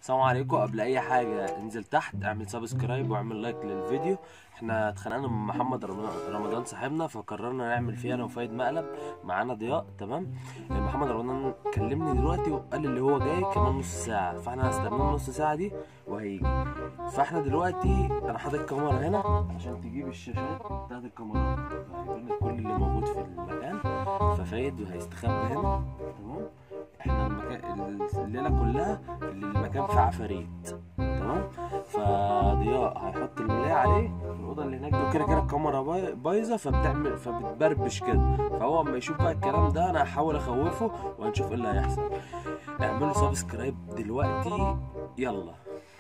السلام عليكم قبل اي حاجه انزل تحت اعمل سبسكرايب واعمل لايك للفيديو احنا اتخانقنا من محمد رم- رمضان صاحبنا فقررنا نعمل فيه انا وفايد مقلب معانا ضياء تمام محمد رمضان كلمني دلوقتي وقال اللي هو جاي كمان نص ساعه فاحنا هستناه نص ساعه دي وهيجي فاحنا دلوقتي انا حاطط الكاميرا هنا عشان تجيب الشاشات بتاعت الكاميرات هيبان لك كل اللي موجود في المكان ففايد هيستخبى هنا تمام احنا المكان الليله كلها اللي المكان فيه عفاريت تمام فضياء هيحط الملاية عليه في الاوضه اللي هناك دي وكده كده الكاميرا باي- بايظه فبتعمل فبتبربش كده فهو اما يشوف بقى الكلام ده انا هحاول اخوفه وهنشوف ايه اللي هيحصل اعملوا سبسكرايب دلوقتي يلا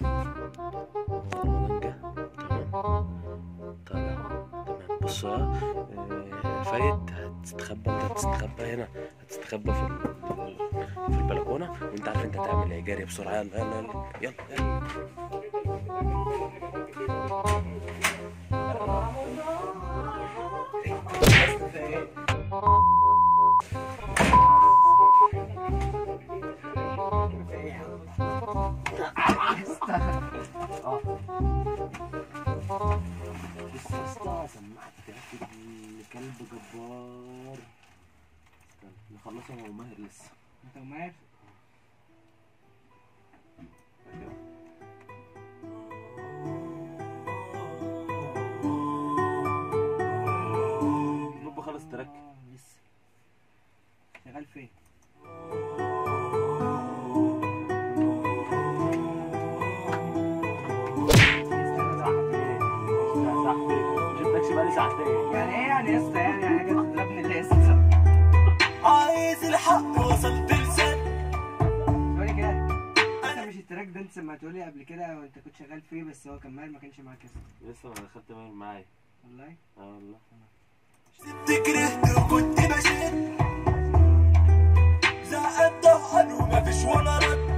رمضان جه تمام طالع تمام بص بقى آه، فايد هتستخبى انت هتستخبى هنا هتستخبى في ال- في البلكونه وانت عارف انت هتعمل ايه جري بسرعه يلا يلا يلا يلا, يلا. بص يا اسطى سمعت كده كلب جبار استنى نخلصه هو ماهر لسه انت ماهر نبقى خلص ترك آه، لسه شغال فين؟ جبتكش بقالي ساعتين يعني ايه يعني يا اسطى يعني حاجه تضربني اللي يا اسطى عايز الحق وصلت لسان سوري كده انت مش التراك ده انت سمعته لي قبل كده وانت كنت شغال فيه بس هو كان ماهر ما كانش معاك يا اسطى لسه ما دخلت ماهر معايا والله اه والله سبت كرهت وكنت بشد زهقت طهقان ومفيش ولا رد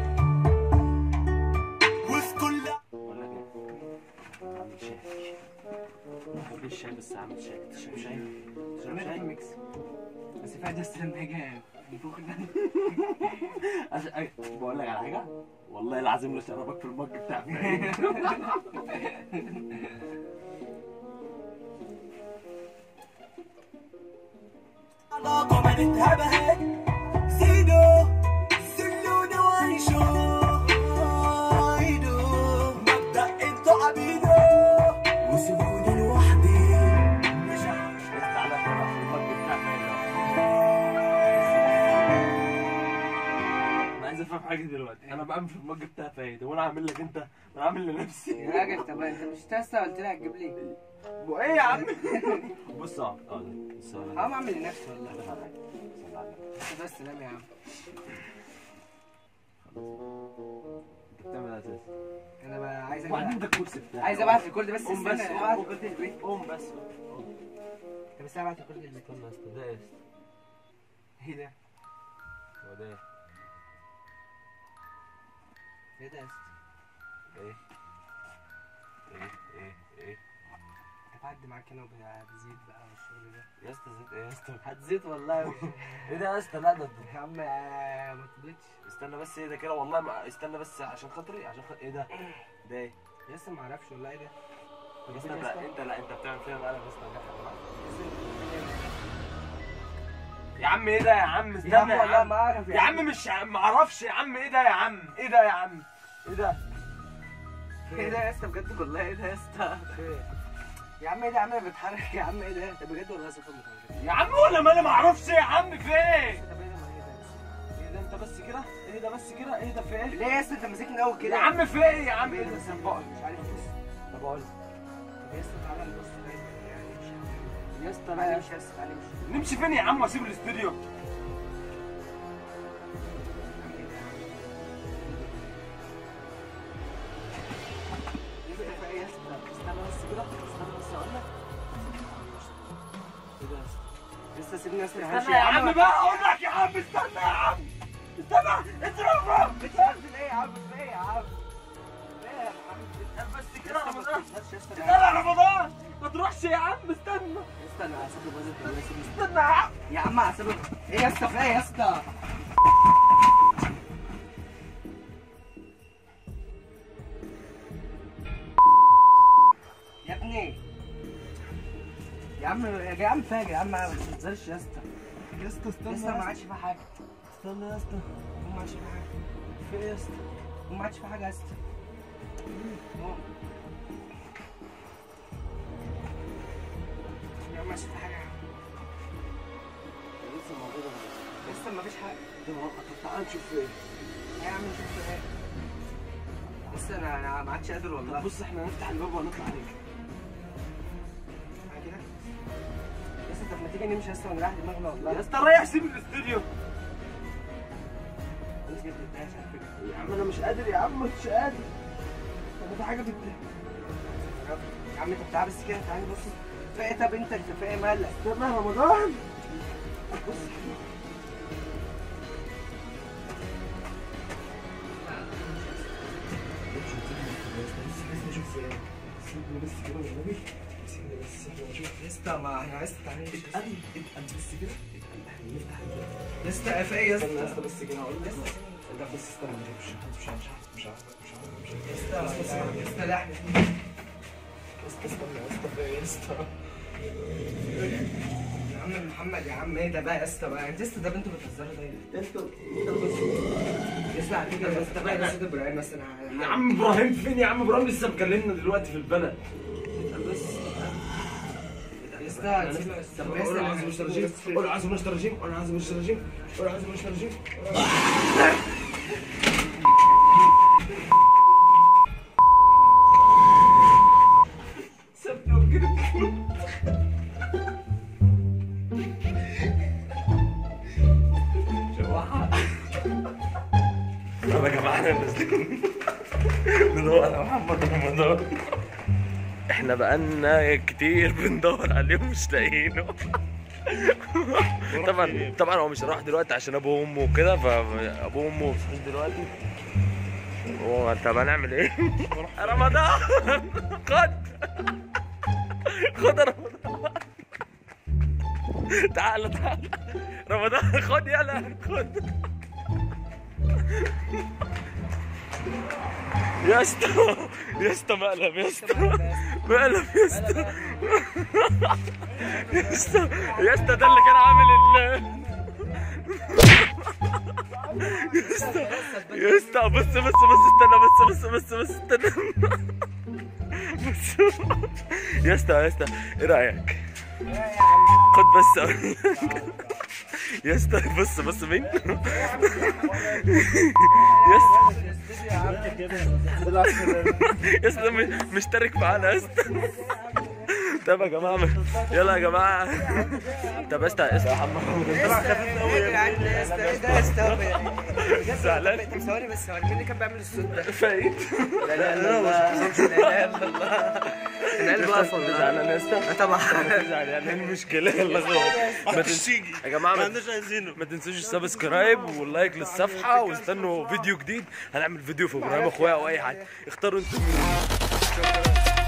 وفي كل بقول لك ايه عامل شاي ما بحبش الشاي بس عامل شاي تشرب شاي تشرب عملت شاي ميكس بس فايد يا اسطى لما يجي ينفخ ده عشان أي- بقول لك على حاجه والله العظيم لو شربك في المج بتاع فايد. علاقة ما نتهبهد زيدوا زلوني وعيشوا عيدوا مبدأ انتوا عبيدو وسيبوني لوحدي مش ع- تعالى شرب في المج بتاع فايد انا عايز افهم حاجه دلوقتي انا بعمل في المج بتاع فايد وانا عامل لك انت انا عامل لنفسي يا راجل طب انت مش تاسع قلت لي هتجيب لي وايه يا عم بص اه اه بص اه هقوم اعمل لنفسي والله صلي على النبي. صلي على النبي. انت بس سلام يا عم انت بتعمل ايه اساسا انا بقى عايز وبعدين ده أبعت- الكرسي بتاعي عايز ابعت الكل بس قوم استنى بس ابعت قوم الكل البيت قوم بس قوم. انت بس ابعت الكل البيت استنى يا اسطى ده ايه ايه ده؟ هو ده ايه ايه ده يا اسطى؟ ايه ايه ايه ايه انت بعد معاك هنا وبزيد بقى والشغل ده يا اسطى زيت ايه يا اسطى هتزيد والله مش ايه ده يا اسطى لا ده يا عم آه، ما تبيتش استنى بس ايه ده كده والله ما استنى بس عشان خاطري عشان خاطري ايه ده ده ايه لسه ما اعرفش والله ايه ده يا اسطى انت انت لا انت بتعمل فيها بقى بس يا عم ايه ده يا عم استنى يا عم يا والله عم ما اعرف يا عم مش ما اعرفش يا عم ايه ده يا عم ايه ده يا عم ايه ده ايه ده يا اسطى بجد والله ايه ده يا اسطى يا عم ايه ده يا عم انا بتحرك يا عم ايه ده انت بجد والله صفر متحرك يا عم ولا ما انا ما اعرفش يا عم في ايه طب ايه ده ما ايه ده يا اسطى؟ ايه ده انت بس كده ايه ده بس كده ايه ده في ايه ليه يا اسطى انت ماسكني قوي كده يا عم في ايه يا عم طب ايه ايه ده ده بس بس بقى مش عارف بص طب اقول طب يا اسطى تعالى نبص يعني مش يا اسطى تعالى لا امشي يا اسطى تعالى امشي نمشي فين يا عم واسيب الاستوديو يا اسطى في ايه يا اسطى استنى بس كده استنى بس اقول لك ايه ده يا اسطى يا اسطى سيبني يا اسطى استنى يا عم بقى اقول لك يا عم استنى يا عم استنى اضرب بتنزل ايه يا عم في ايه يا عم ايه يا عم بس كده يا رمضان بس يا اسطى استنى يا رمضان ما تروحش يا عم استنى يا اسطى انا اعصابي باظت والله سيبني استنى يا عم يا عم اعصابي ايه يا اسطى في ايه يا اسطى عم يا عم فاجر يا عم ما تهزرش يا اسطى يا اسطى استنى يا اسطى ما عادش في حاجه استنى يا اسطى ما عادش في حاجه في ايه يا اسطى ما عادش في حاجه يا اسطى قوم. يا عم ما عادش في حاجه يا عم لسه موجوده يا اسطى ما فيش حاجه طب تعال نشوف في ايه يا عم شوف ايه بس انا انا ما عادش قادر والله بص احنا هنفتح الباب وهنطلع عليك بعد كده يا اسطى طب ما تيجي نمشي يا اسطى ونريح دماغنا والله يا اسطى ريح سيب الاستوديو الناس كانت بتتضايق على فكره يا عم انا مش قادر يا عم مش قادر طب في حاجه بتضايق يا عم طب تعالى بس كده تعالى بص في ايه طب انت انت في ايه مالك استنى يا رمضان بص سيبني بس كده والنبي سيبني بس احنا نشوف يا اسطى ما احنا عايز تعالى نمشي. اتقل اتقل بس كده اتقل احنا نفتح الباب يا اسطى في ايه يا استنى يا اسطى اسطى بس كده هقول لك لا بس استنى مش مش مش مش عارف مش عارف مش عارف مش عارف يا اسطى يا اسطى لا احنا يا اسطى استنى يا اسطى في ايه يا اسطى يا عم محمد يا عم ايه ده بقى يا اسطى بقى انت يا اسطى ده انتوا بتهزروا دايما انت انت بس يا اسطى على فكره يا اسطى بقى يا اسطى ابراهيم بس انا يا عم ابراهيم فين يا عم ابراهيم لسه مكلمنا دلوقتي في البلد بس يا اسطى سيبه يا اسطى طب يا قول اسطى عايز مش رجيم قول عايز مش رجيم قول عايز مش رجيم قول عايز مش رجيم سبت وكده طب يا جماعه احنا نازلين ندور على محمد رمضان احنا بقالنا كتير بندور عليه ومش لاقيينه طبعا طبعا هو مش هيروح دلوقتي عشان ابوه وامه وكده فابوه وامه مصحيش دلوقتي هو طب هنعمل ايه؟ رمضان خد خد يا رمضان تعال تعال رمضان خد يلا خد يا اسطى يا اسطى مقلب يا اسطى مقلب يا اسطى يا اسطى يا اسطى ده اللي كان عامل ال يا اسطى يا اسطى بص بص بص استنى بص بص بص بص استنى بص يا اسطى يا اسطى ايه رايك؟ خد بس أقول لك. يا اسطى بص بص مين؟ يا اسطى يا اسطى م- مشترك معانا يا اسطى طب يا جماعه يلا يا جماعه طب اسطى اسطى يا محمد ايه يا عم يا اسطى ايه ده يا اسطى بجد زعلان؟ طب ثواني بس ثواني مين اللي كان بيعمل الصوت ده؟ فايت لا لا لا لا اله الا الله انا قلبي واقف والله زعلان يا اسطى طبعا زعلان ايه المشكله يلا خلاص ما تنسيش يا جماعه ما عايزينه ما تنسوش السبسكرايب واللايك للصفحه واستنوا فيديو جديد هنعمل فيديو في ابراهيم اخويا او اي حد اختاروا انتوا مين